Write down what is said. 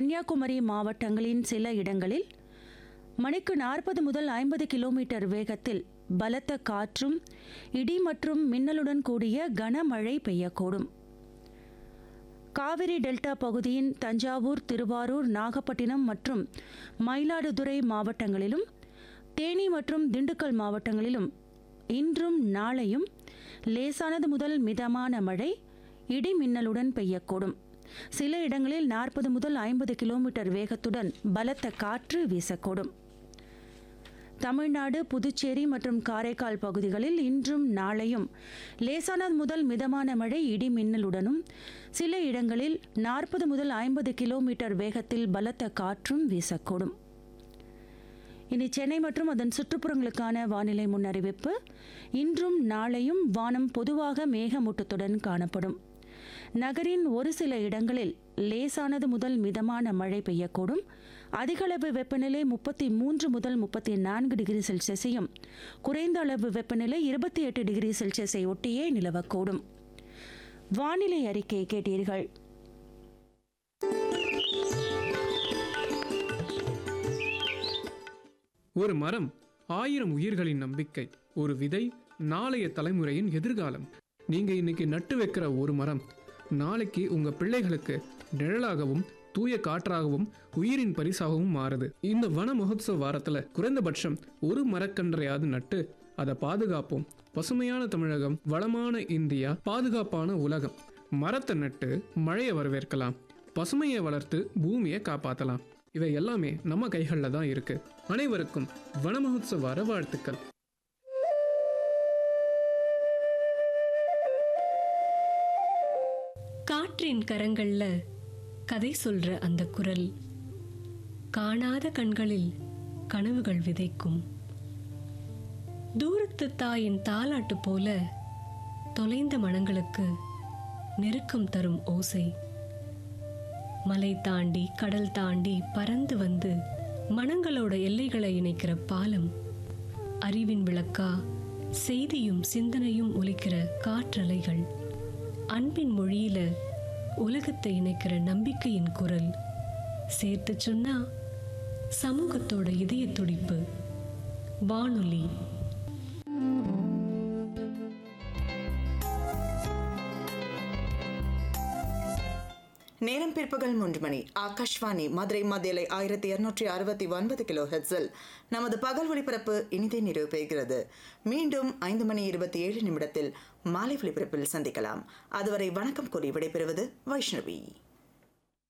கன்னியாகுமரி மாவட்டங்களின் சில இடங்களில் மணிக்கு நாற்பது முதல் ஐம்பது கிலோமீட்டர் வேகத்தில் பலத்த காற்றும் இடி மற்றும் மின்னலுடன் கூடிய கனமழை பெய்யக்கூடும் காவிரி டெல்டா பகுதியின் தஞ்சாவூர் திருவாரூர் நாகப்பட்டினம் மற்றும் மயிலாடுதுறை மாவட்டங்களிலும் தேனி மற்றும் திண்டுக்கல் மாவட்டங்களிலும் இன்றும் நாளையும் லேசானது முதல் மிதமான மழை இடி மின்னலுடன் பெய்யக்கூடும் சில இடங்களில் நாற்பது முதல் ஐம்பது கிலோமீட்டர் வேகத்துடன் பலத்த காற்று வீசக்கூடும் தமிழ்நாடு புதுச்சேரி மற்றும் காரைக்கால் பகுதிகளில் இன்றும் நாளையும் லேசானது முதல் மிதமான மழை இடி மின்னலுடனும் சில இடங்களில் நாற்பது முதல் ஐம்பது கிலோமீட்டர் வேகத்தில் பலத்த காற்றும் வீசக்கூடும் இனி சென்னை மற்றும் அதன் சுற்றுப்புறங்களுக்கான வானிலை முன்னறிவிப்பு இன்றும் நாளையும் வானம் பொதுவாக மேகமூட்டத்துடன் காணப்படும் நகரின் ஒரு சில இடங்களில் லேசானது முதல் மிதமான மழை பெய்யக்கூடும் அதிகளவு வெப்பநிலை முப்பத்தி மூன்று முதல் முப்பத்தி நான்கு டிகிரி செல்சியஸையும் குறைந்த அளவு வெப்பநிலை இருபத்தி எட்டு டிகிரி செல்சியஸை ஒட்டியே நிலவக்கூடும் வானிலை அறிக்கை கேட்டீர்கள் ஒரு மரம் ஆயிரம் உயிர்களின் நம்பிக்கை ஒரு விதை நாளைய தலைமுறையின் எதிர்காலம் நீங்க இன்னைக்கு நட்டு வைக்கிற ஒரு மரம் நாளைக்கு உங்க பிள்ளைகளுக்கு நிழலாகவும் தூய காற்றாகவும் உயிரின் பரிசாகவும் மாறுது இந்த வன மகோத்சவ வாரத்துல குறைந்தபட்சம் ஒரு மரக்கன்றையாவது நட்டு அதை பாதுகாப்போம் பசுமையான தமிழகம் வளமான இந்தியா பாதுகாப்பான உலகம் மரத்தை நட்டு மழையை வரவேற்கலாம் பசுமையை வளர்த்து பூமியை காப்பாத்தலாம் இவை எல்லாமே நம்ம கைகளில் தான் இருக்கு அனைவருக்கும் வன மகோத்சவ வார வாழ்த்துக்கள் காற்றின் கரங்கள்ல கதை சொல்ற அந்த குரல் காணாத கண்களில் கனவுகள் விதைக்கும் தூரத்து தாயின் தாலாட்டு போல தொலைந்த மனங்களுக்கு நெருக்கம் தரும் ஓசை மலை தாண்டி கடல் தாண்டி பறந்து வந்து மனங்களோட எல்லைகளை இணைக்கிற பாலம் அறிவின் விளக்கா செய்தியும் சிந்தனையும் ஒலிக்கிற காற்றலைகள் அன்பின் மொழியில உலகத்தை இணைக்கிற நம்பிக்கையின் குரல் சேர்த்து சொன்னா சமூகத்தோட இதய துடிப்பு வானொலி நேரம் பிற்பகல் மூன்று மணி ஆகாஷ்வாணி மதுரை மத்தியலை ஆயிரத்தி இருநூற்றி அறுபத்தி ஒன்பது கிலோ ஹெட்ஸில் நமது பகல் ஒளிபரப்பு இனிதே நிறைவு பெறுகிறது மீண்டும் ஐந்து மணி இருபத்தி ஏழு நிமிடத்தில் மாலை ஒளிபரப்பில் சந்திக்கலாம் அதுவரை வணக்கம் கூறி விடைபெறுவது வைஷ்ணவி